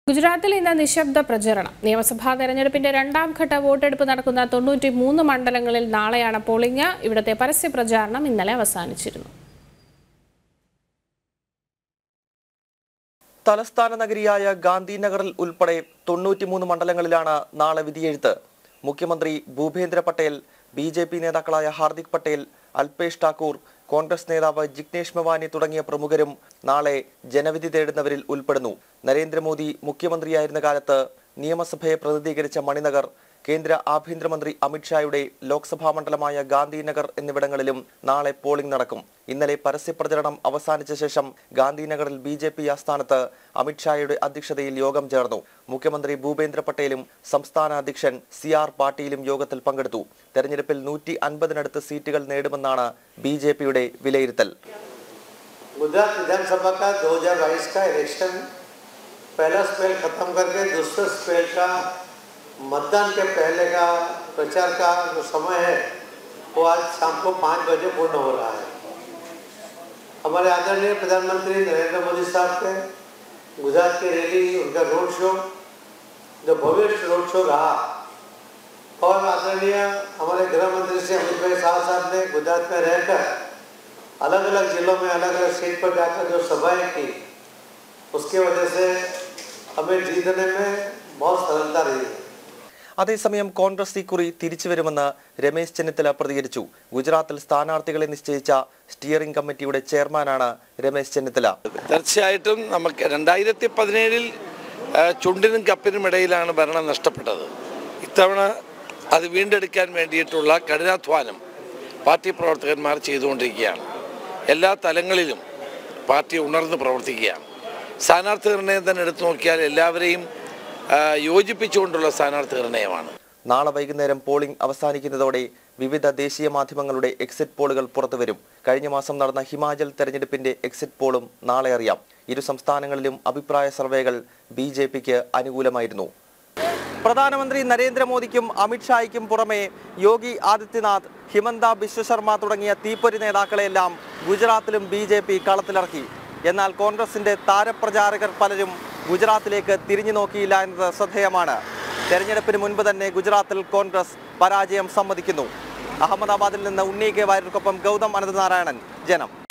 ഗുജറാത്തിൽ ഇന്ന് നിശബ്ദ പ്രചരണം നിയമസഭാ തെരഞ്ഞെടുപ്പിന്റെ രണ്ടാം ഘട്ട വോട്ടെടുപ്പ് നടക്കുന്ന തൊണ്ണൂറ്റി മൂന്ന് മണ്ഡലങ്ങളിൽ നാളെയാണ് പോളിംഗ് ഇവിടുത്തെ പരസ്യ പ്രചാരണം ഇന്നലെ അവസാനിച്ചിരുന്നു തലസ്ഥാന നഗരിയായ ഗാന്ധിനഗറിൽ ഉൾപ്പെടെ തൊണ്ണൂറ്റിമൂന്ന് മണ്ഡലങ്ങളിലാണ് നാളെ വിധിയെഴുത്ത് മുഖ്യമന്ത്രി Bhupendra Patel B J P നേതാക്കളായ ഹാർദിക് പട്ടേൽ അൽപേഷ് ഠാക്കൂർ കോൺഗ്രസ് നേതാവ് ജിഗ്നേഷ് മെവാനി തുടങ്ങിയ പ്രമുഖരും നാളെ ജനവിധി തേടുന്നവരിൽ ഉൾപ്പെടുന്നു നരേന്ദ്രമോദി മുഖ്യമന്ത്രിയായിരുന്ന കാലത്ത് നിയമസഭയെ പ്രതിനിധീകരിച്ച മണിനഗർ കേന്ദ്ര ആഭ്യന്തരമന്ത്രി അമിത്ഷായുടെ ലോക്സഭാ മണ്ഡലമായ ഗാന്ധിനഗർ എന്നിവിടങ്ങളിലും നാളെ പോളിംഗ് നടക്കും ഇന്നലെ പരസ്യപ്രചരണം അവസാനിച്ച ശേഷം ഗാന്ധിനഗറിൽ ബി ജെ പി ആസ്ഥാനത്ത് അമിത്ഷായുടെ അധ്യക്ഷതയിൽ യോഗം ചേർന്നു മുഖ്യമന്ത്രി ഭൂപേന്ദ്ര പട്ടേലും സംസ്ഥാന അധ്യക്ഷൻ സി ആർ പാട്ടീലും യോഗത്തിൽ പങ്കെടുത്തു തെരഞ്ഞെടുപ്പിൽ നൂറ്റി അൻപതിനടുത്ത് സീറ്റുകൾ നേടുമെന്നാണ് ബി ജെ പിയുടെ വിലയിരുത്തൽ गुजरात विधानसभा का 2022 का इलेक्शन पहला स्पेल खत्म करके दूसरे स्पेल का मतदान के पहले का प्रचार का जो समय है वो आज शाम को पाँच बजे पूर्ण हो रहा है हमारे आदरणीय प्रधानमंत्री नरेंद्र मोदी साहब के गुजरात की रैली उनका रोड शो जो भव्य रोड शो रहा और आदरणीय हमारे गृह मंत्री श्री अमित भाई शाह साहब ने गुजरात में रहकर अलग अलग जिलों में अलग अलग सीट पर जाकर जो सभाएं की उसकी वजह से हमें जीतने में बहुत सरलता रही है അതേസമയം കോൺഗ്രസ് ഇക്കുറി തിരിച്ചുവരുമെന്ന് രമേശ് ചെന്നിത്തല പ്രതികരിച്ചു ഗുജറാത്തിൽ സ്ഥാനാർത്ഥികളെ നിശ്ചയിച്ച സ്റ്റിയറിംഗ് കമ്മിറ്റിയുടെ ചെയർമാനാണ് രമേശ് ചെന്നിത്തല തീർച്ചയായിട്ടും നമുക്ക് രണ്ടായിരത്തി പതിനേഴിൽ ചുണ്ടിനും കപ്പിനും ഇടയിലാണ് ഭരണം നഷ്ടപ്പെട്ടത് ഇത്തവണ അത് വീണ്ടെടുക്കാൻ വേണ്ടിയിട്ടുള്ള കഠിനാധ്വാനം പാർട്ടി പ്രവർത്തകന്മാർ ചെയ്തുകൊണ്ടിരിക്കുകയാണ് എല്ലാ തലങ്ങളിലും പാർട്ടി ഉണർന്ന് പ്രവർത്തിക്കുകയാണ് സ്ഥാനാർത്ഥി നിർണയം തന്നെ എടുത്തു നോക്കിയാൽ എല്ലാവരെയും ആ, യോജിപ്പിച്ചുകൊണ്ടുള്ള സ്ഥാനാർത്ഥി നിർണയമാണ് നാളെ വൈകുന്നേരം പോളിംഗ് അവസാനിക്കുന്നതോടെ വിവിധ ദേശീയ മാധ്യമങ്ങളുടെ എക്സിറ്റ് പോളുകൾ പുറത്തുവരും കഴിഞ്ഞ മാസം നടന്ന ഹിമാചൽ തെരഞ്ഞെടുപ്പിന്റെ എക്സിറ്റ് പോളും നാളെ അറിയാം ഇരു സംസ്ഥാനങ്ങളിലും അഭിപ്രായ സർവേകൾ ബി ജെ പിക്ക് അനുകൂലമായിരുന്നു പ്രധാനമന്ത്രി നരേന്ദ്രമോദിക്കും അമിത്ഷായ്ക്കും പുറമെ യോഗി ആദിത്യനാഥ് ഹിമന്ത ബിശ്വ ശർമ്മ തുടങ്ങിയ തീപ്പൊരി നേതാക്കളെല്ലാം ഗുജറാത്തിലും ബി ജെ പി കളത്തിലിറക്കി എന്നാൽ കോൺഗ്രസിന്റെ താരപ്രചാരകർ പലരും ഗുജറാത്തിലേക്ക് തിരിഞ്ഞു നോക്കിയില്ല എന്നത് ശ്രദ്ധേയമാണ് തെരഞ്ഞെടുപ്പിന് മുൻപ് തന്നെ ഗുജറാത്തിൽ കോൺഗ്രസ് പരാജയം സമ്മതിക്കുന്നു അഹമ്മദാബാദിൽ നിന്ന് ഉണ്ണി കെ വാര്യർക്കൊപ്പം ഗൗതം അനന്തനാരായണൻ ജനം